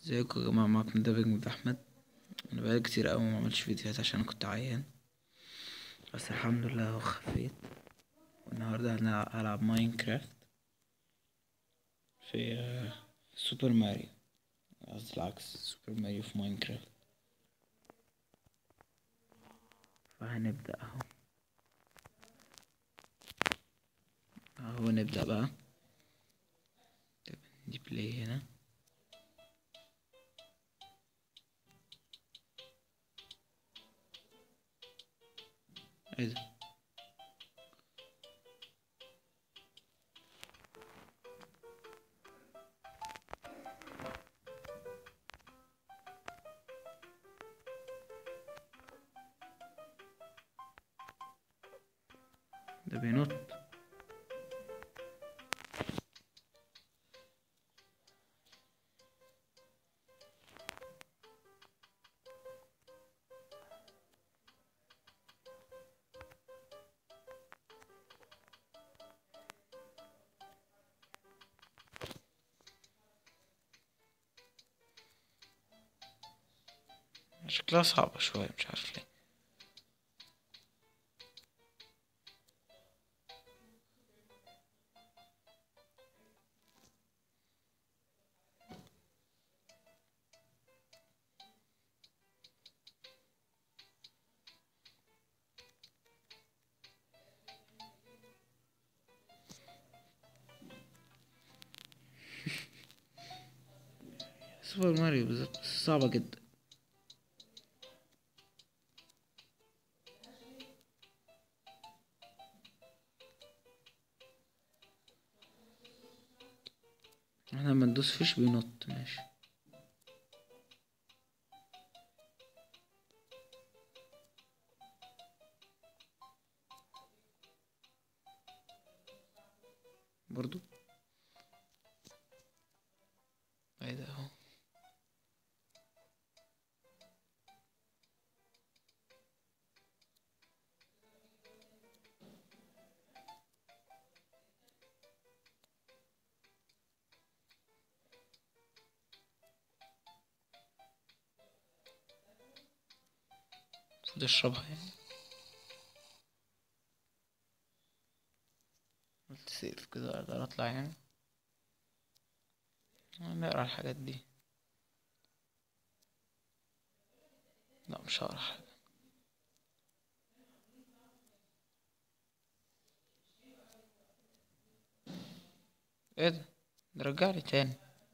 ازيكم يا جماعة معاكم دابج من احمد انا بقالي كتير اوي ما عملتش فيديوهات عشان أنا كنت عيان بس الحمد لله اهو خفيت والنهارده هنلع- هلعب ماينكرافت في آه، سوبر ماريو قصدي العكس سوبر ماريو في ماينكرافت فهنبدأ اهو اهو نبدأ بقى دي بلاي هنا ايه ده ده بينط شكلها صعبة شوية مش عارف ليه سوبر ماريو بالظبط بس صعبة جدا احنا لما ندوس فيش بينط ماشي برضو ايه ده اهو المفروض اشربها يعني قلت سيف كده اقدر اطلع يعني نقرا الحاجات دي لا مش هقرا حاجة ايه ده ده رجعني تاني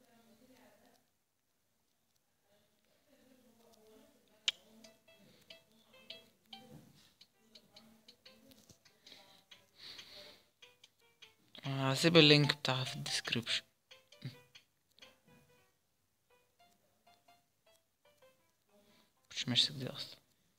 هسيب اللينك بتاعها في الديسكريبشن مش ماسك دي اصلا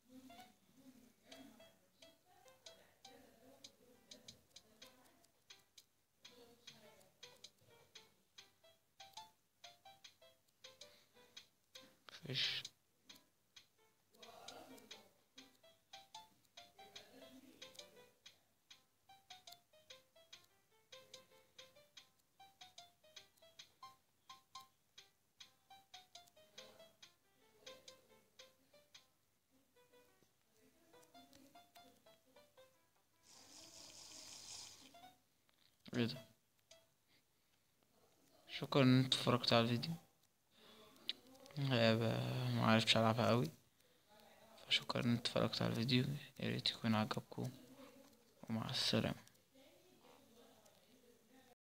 فيش ايه ده شكرا ان انتوا اتفرجتوا على الفيديو غابة معرفتش العبها قوي فشكرا ان انتوا اتفرجتوا على الفيديو ياريت يكون عجبكم ومع السلامة